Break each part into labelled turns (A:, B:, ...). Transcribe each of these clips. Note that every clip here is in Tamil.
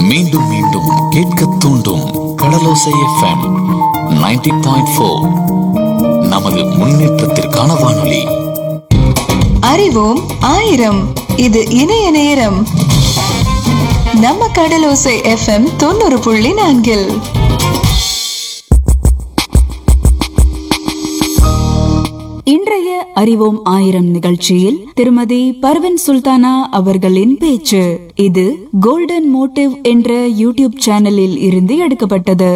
A: மீண்டும் மீண்டும் கேட்க தூண்டும் கடலோசை எஃப்எம் 90.4 பாயிண்ட் ஃபோர் நமது முன்னேற்றத்திற்கான வானொலி
B: அறிவோம் ஆயிரம் இது இணைய நேரம் நம்ம கடலோசை எஃப்எம் தொண்ணூறு புள்ளி நான்கில்
C: இன்றைய அறிவோம் ஆயிரம் நிகழ்ச்சியில் திருமதி பர்வின் சுல்தானா அவர்களின் பேச்சு இது கோல்டன் மோட்டிவ் என்ற யூடியூப் சேனலில் இருந்து எடுக்கப்பட்டது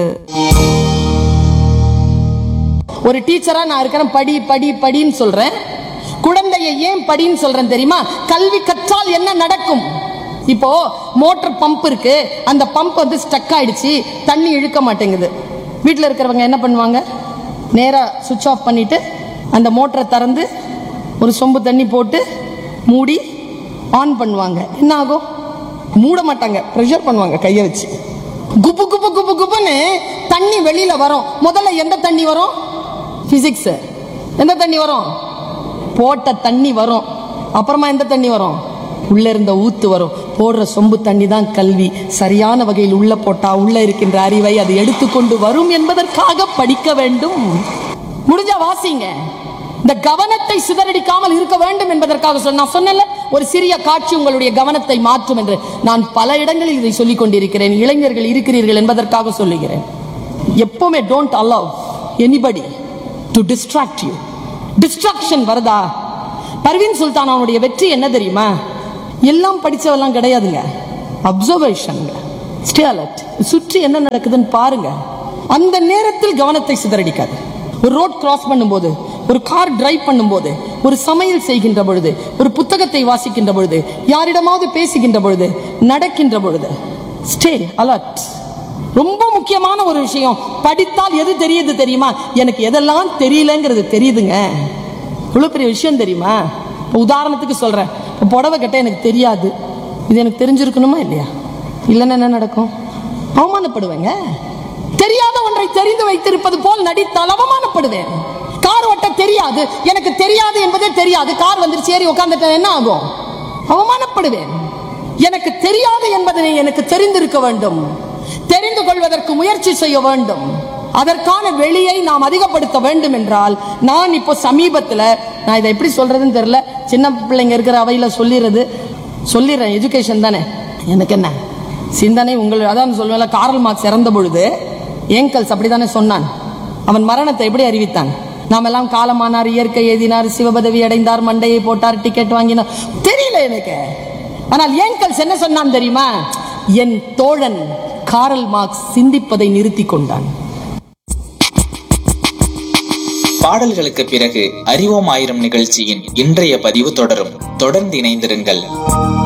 D: ஒரு டீச்சரா நான் இருக்கிறேன் படி படி படின்னு சொல்றேன் குழந்தையை ஏன் படின்னு சொல்றேன் தெரியுமா கல்வி கற்றால் என்ன நடக்கும் இப்போ மோட்டார் பம்ப் இருக்கு அந்த பம்ப் வந்து ஸ்டக் ஆயிடுச்சு தண்ணி இழுக்க மாட்டேங்குது வீட்டில் இருக்கிறவங்க என்ன பண்ணுவாங்க நேரா சுவிட்ச் ஆஃப் பண்ணிட்டு அந்த மோட்டரை திறந்து ஒரு சொம்பு தண்ணி போட்டு மூடி ஆன் பண்ணுவாங்க என்ன ஆகும் மூட மாட்டாங்க ப்ரெஷர் பண்ணுவாங்க கையை வச்சு குப்பு குப்பு குப்பு குப்புன்னு தண்ணி வெளியில வரும் முதல்ல எந்த தண்ணி வரும் பிசிக்ஸ் எந்த தண்ணி வரும் போட்ட தண்ணி வரும் அப்புறமா எந்த தண்ணி வரும் உள்ள இருந்த ஊத்து வரும் போடுற சொம்பு தண்ணி தான் கல்வி சரியான வகையில் உள்ள போட்டா உள்ள இருக்கின்ற அறிவை அது எடுத்துக்கொண்டு வரும் என்பதற்காக படிக்க வேண்டும் முடிஞ்சா வாசிங்க இந்த கவனத்தை சிதறடிக்காமல் இருக்க வேண்டும் என்பதற்காக சொன்ன நான் சொன்னேன்ல ஒரு சிறிய காட்சி உங்களுடைய கவனத்தை மாற்றும் என்று நான் பல இடங்களில் இதை சொல்லிக் கொண்டிருக்கிறேன் இளைஞர்கள் இருக்கிறீர்கள் என்பதற்காக சொல்லுகிறேன் எப்பவுமே don't allow anybody to distract you distraction வருதா பர்வீன் சுல்தான் அவனுடைய வெற்றி என்ன தெரியுமா எல்லாம் படிச்சவெல்லாம் கிடையாதுங்க அப்சர்வேஷன் ஸ்டே அலர்ட் சுற்றி என்ன நடக்குதுன்னு பாருங்க அந்த நேரத்தில் கவனத்தை சிதறடிக்காது ஒரு ரோட் கிராஸ் பண்ணும்போது ஒரு கார் டிரைவ் பண்ணும்போது ஒரு சமையல் செய்கின்ற பொழுது ஒரு புத்தகத்தை வாசிக்கின்ற பொழுது யாரிடமாவது பேசுகின்ற பொழுது நடக்கின்ற பொழுது ஸ்டே அலர்ட் ரொம்ப முக்கியமான ஒரு விஷயம் படித்தால் எது தெரியுது தெரியுமா எனக்கு எதெல்லாம் தெரியலங்கிறது தெரியுதுங்க இவ்வளவு பெரிய விஷயம் தெரியுமா இப்ப உதாரணத்துக்கு சொல்றேன் இப்ப புடவை கட்ட எனக்கு தெரியாது இது எனக்கு தெரிஞ்சிருக்கணுமா இல்லையா இல்லைன்னா என்ன நடக்கும் அவமானப்படுவேங்க தெரியாத ஒன்றை தெரிந்து வைத்திருப்பது போல் நடித்தால் அவமானப்படுவேன் கார் ஓட்ட தெரியாது எனக்கு தெரியாது என்பதே தெரியாது கார் வந்துருச்சு ஏறி உட்காந்துட்டேன் என்ன ஆகும் அவமானப்படுவேன் எனக்கு தெரியாது என்பதனை எனக்கு தெரிந்திருக்க வேண்டும் தெரிந்து கொள்வதற்கு முயற்சி செய்ய வேண்டும் அதற்கான வெளியை நாம் அதிகப்படுத்த வேண்டும் என்றால் நான் இப்போ சமீபத்தில் நான் இதை எப்படி சொல்றதுன்னு தெரியல சின்ன பிள்ளைங்க இருக்கிற அவையில சொல்லிடுறது சொல்லிடுறேன் எஜுகேஷன் தானே எனக்கு என்ன சிந்தனை உங்கள் அதான் சொல்லுவேன்ல காரல் மார்க்ஸ் இறந்த பொழுது ஏங்கல்ஸ் அப்படித்தானே சொன்னான் அவன் மரணத்தை எப்படி அறிவித்தான் நாம் எல்லாம் காலமானார் இயற்கை எழுதினார் சிவபதவி அடைந்தார் மண்டையை போட்டார் டிக்கெட் வாங்கினார் தெரியல எனக்கு ஆனால் ஏங்கல்ஸ் என்ன சொன்னான் தெரியுமா என் தோழன் காரல் மார்க்ஸ் சிந்திப்பதை நிறுத்தி கொண்டான்
E: பாடல்களுக்கு பிறகு அறிவோம் ஆயிரம் நிகழ்ச்சியின் இன்றைய பதிவு தொடரும் தொடர்ந்து இணைந்திருங்கள்